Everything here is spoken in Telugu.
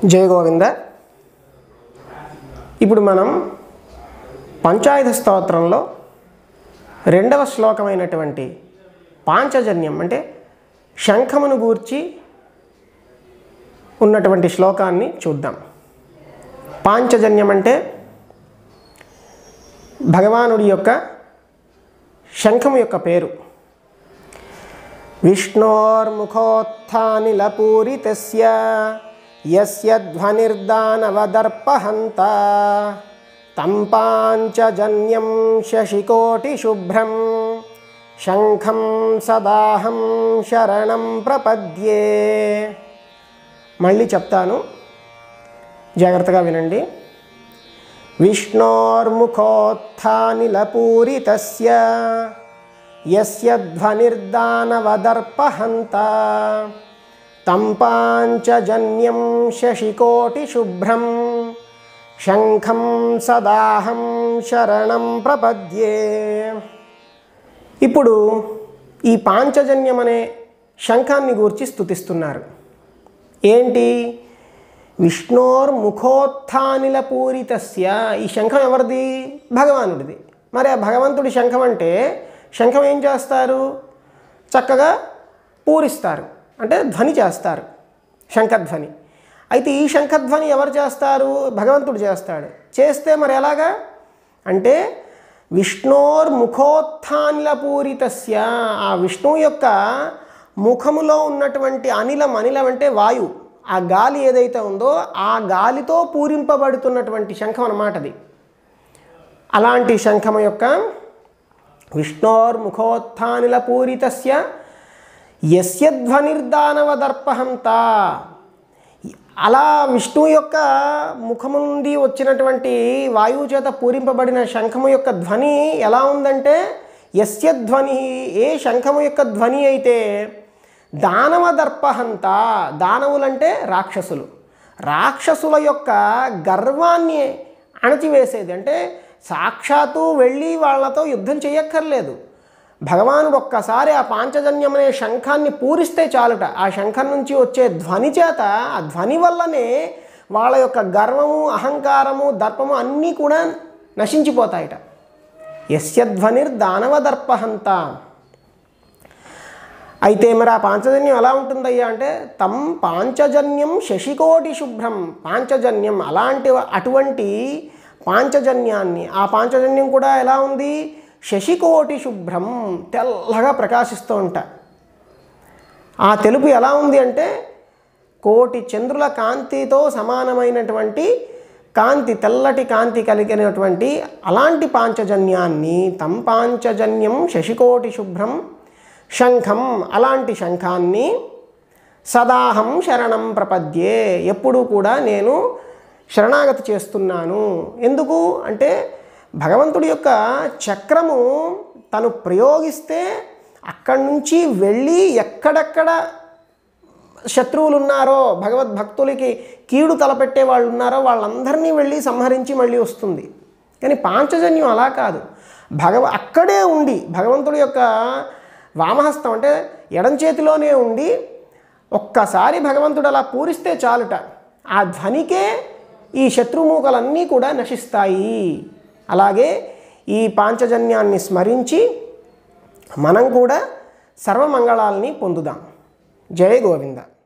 జయ గోవింద ఇప్పుడు మనం పంచాయుధ స్తోత్రంలో రెండవ శ్లోకమైనటువంటి పాంచజన్యం అంటే శంఖమును గూర్చి ఉన్నటువంటి శ్లోకాన్ని చూద్దాం పాంచజన్యం అంటే భగవానుడి యొక్క శంఖము యొక్క పేరు విష్ణోర్ముఖోత్థానిలపూరితస్య యస్య ధ్వనిర్దానవదర్పహంత తం పాంచజన్యం శశికోటిశుభ్రం శంఖం సదాహం శరణం ప్రపద్యే మళ్ళీ చెప్తాను జాగ్రత్తగా వినండి విష్ణోర్ముఖోత్థానిలపూరితస్య యస్య ధ్వనిర్దానవదర్పహంత తం పాంచజన్యం శశికోటిశుభ్రం శంఖం సదాహం శరణం ప్రపద్యే ఇప్పుడు ఈ పాంచజన్యం అనే శంఖాన్ని గూర్చి స్తుతిస్తున్నారు ఏంటి విష్ణోర్ముఖోత్థానిల పూరితస్య ఈ శంఖం ఎవరిది భగవానుడిది మరి ఆ భగవంతుడి శంఖం అంటే శంఖం ఏం చేస్తారు చక్కగా పూరిస్తారు అంటే ధ్వని చేస్తారు శంఖధ్వని అయితే ఈ శంఖధ్వని ఎవరు చేస్తారు భగవంతుడు చేస్తాడు చేస్తే మరి ఎలాగా అంటే విష్ణోర్ముఖోత్థానిల పూరితస్య ఆ విష్ణువు యొక్క ముఖములో ఉన్నటువంటి అనిలం అనిలం అంటే వాయు ఆ గాలి ఏదైతే ఉందో ఆ గాలితో పూరింపబడుతున్నటువంటి శంఖం అన్నమాట అది అలాంటి శంఖము యొక్క విష్ణోర్ముఖోత్థానిల పూరితస్య యస్య ధ్వనిర్దానవదర్పహంత అలా విష్ణువు యొక్క ముఖము నుండి వచ్చినటువంటి వాయువు చేత పూరింపబడిన శంఖము యొక్క ధ్వని ఎలా ఉందంటే యస్య ధ్వని ఏ శంఖము యొక్క ధ్వని అయితే దానవ దర్పహంత దానవులంటే రాక్షసులు రాక్షసుల యొక్క గర్వాన్ని అణచివేసేది అంటే సాక్షాత్తు వెళ్ళి వాళ్ళతో యుద్ధం చేయక్కర్లేదు భగవానుడు ఒక్కసారి ఆ పాంచజన్యం అనే శంఖాన్ని పూరిస్తే చాలుట ఆ శంఖం నుంచి వచ్చే ధ్వని చేత ఆ ధ్వని వల్లనే వాళ్ళ యొక్క గర్వము అహంకారము దర్పము అన్నీ కూడా నశించిపోతాయట యస్య ధ్వనిర్ దానవ దర్పహంత అయితే మరి ఆ పాంచజన్యం ఎలా ఉంటుందయ్యా అంటే తం పాంచజన్యం శశికోటి శుభ్రం పాంచజన్యం అలాంటి అటువంటి పాంచజన్యాన్ని ఆ పాంచజన్యం కూడా ఎలా ఉంది శశికోటి శుభ్రం తెల్లగా ప్రకాశిస్తూ ఉంటా ఆ తెలుపు ఎలా ఉంది అంటే కోటి చంద్రుల కాంతితో సమానమైనటువంటి కాంతి తెల్లటి కాంతి కలిగినటువంటి అలాంటి పాంచజన్యాన్ని తం పాంచజన్యం శశికోటి శుభ్రం శంఖం అలాంటి శంఖాన్ని సదాహం శరణం ప్రపద్యే ఎప్పుడూ కూడా నేను శరణాగతి చేస్తున్నాను ఎందుకు అంటే భగవంతుడి యొక్క చక్రము తను ప్రయోగిస్తే అక్కడి నుంచి వెళ్ళి ఎక్కడెక్కడ శత్రువులు ఉన్నారో భగవద్భక్తులకి కీడు తలపెట్టే వాళ్ళు ఉన్నారో వాళ్ళందరినీ వెళ్ళి సంహరించి మళ్ళీ వస్తుంది కానీ పాంచజన్యం అలా కాదు భగవ అక్కడే ఉండి భగవంతుడి యొక్క వామహస్తం అంటే ఎడం చేతిలోనే ఉండి ఒక్కసారి భగవంతుడు అలా పూరిస్తే చాలుట ఆ ధ్వనికే ఈ శత్రుమూకలన్నీ కూడా నశిస్తాయి అలాగే ఈ పాంచజన్యాన్ని స్మరించి మనం కూడా సర్వమంగళాలని పొందుదాం జయ గోవింద